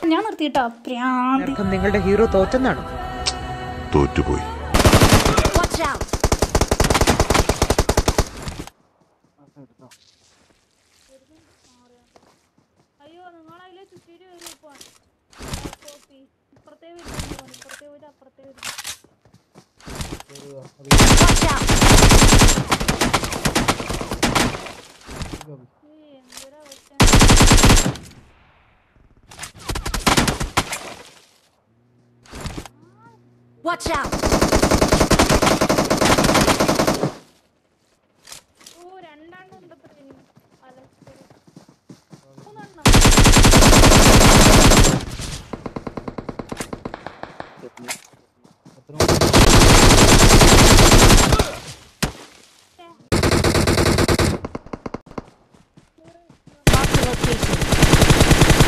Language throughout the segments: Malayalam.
ഞാൻ നിർത്തിയിട്ടാ പ്രാന്തി അർത്ഥം നിങ്ങളുടെ ഹീറോ തോറ്റെന്നാണ് തോറ്റുപോയി Watch out! അയ്യോ നിങ്ങൾ അതിലെ ചുറ്റിട്ട് വരും ഇപ്പൊ കോപ്പി ഇപ്പുറത്തേ വരും ഇപ്പുറത്തേ വരും അപ്പുറത്തേ വരും Watch out! ഏയ്, എന്തൊരു അവസ്ഥ Watch out! ഓ രണ്ടെണ്ണം ഉണ്ട് ഇപ്പൊ ഇനി. അലക്സ്. മൂന്നെണ്ണം. Mark the location.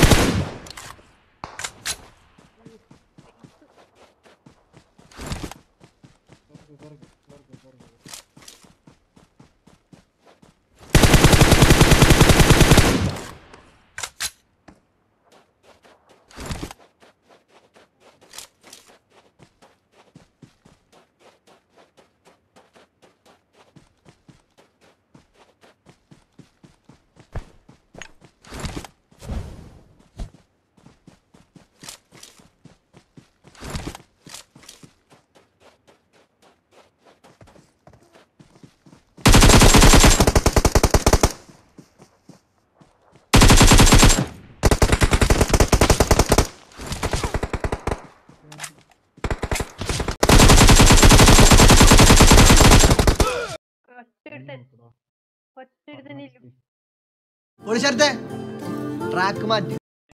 ഒളിച്ചടുത്തെ ട്രാക്ക് മാറ്റി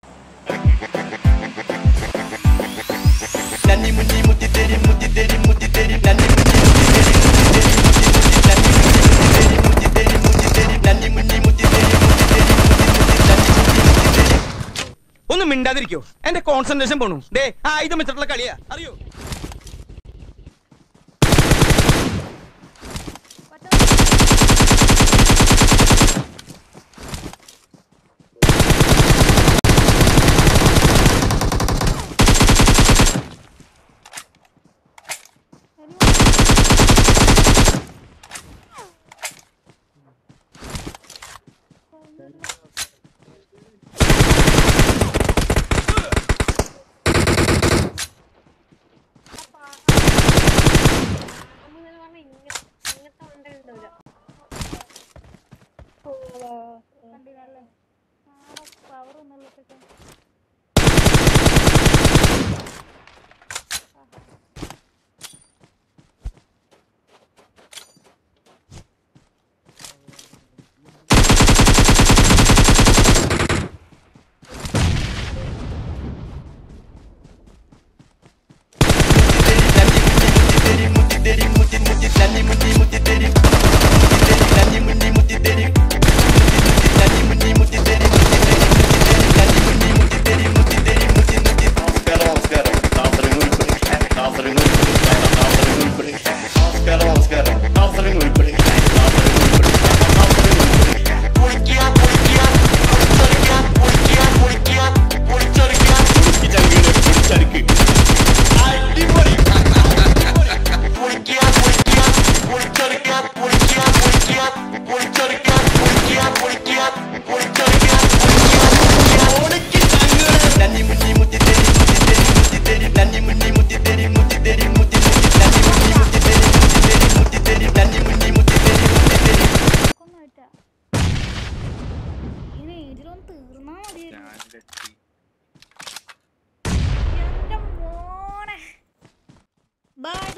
ഒന്ന് മിണ്ടാതിരിക്കോ എന്റെ കോൺസെൻട്രേഷൻ പോണു ഡേ ആയുധം വെച്ചിട്ടുള്ള കളിയാ അറിയോ കണ്ടില്ലല്ലേ പവർ ഒന്നുള്ളതൊക്കെ ഒന്നായിട്ടാ ഇങ്ങനെ ഇതിലൊന്ന് തീർന്നാ മതിയായിരുന്നു എന്റെ മോനെ ബൈ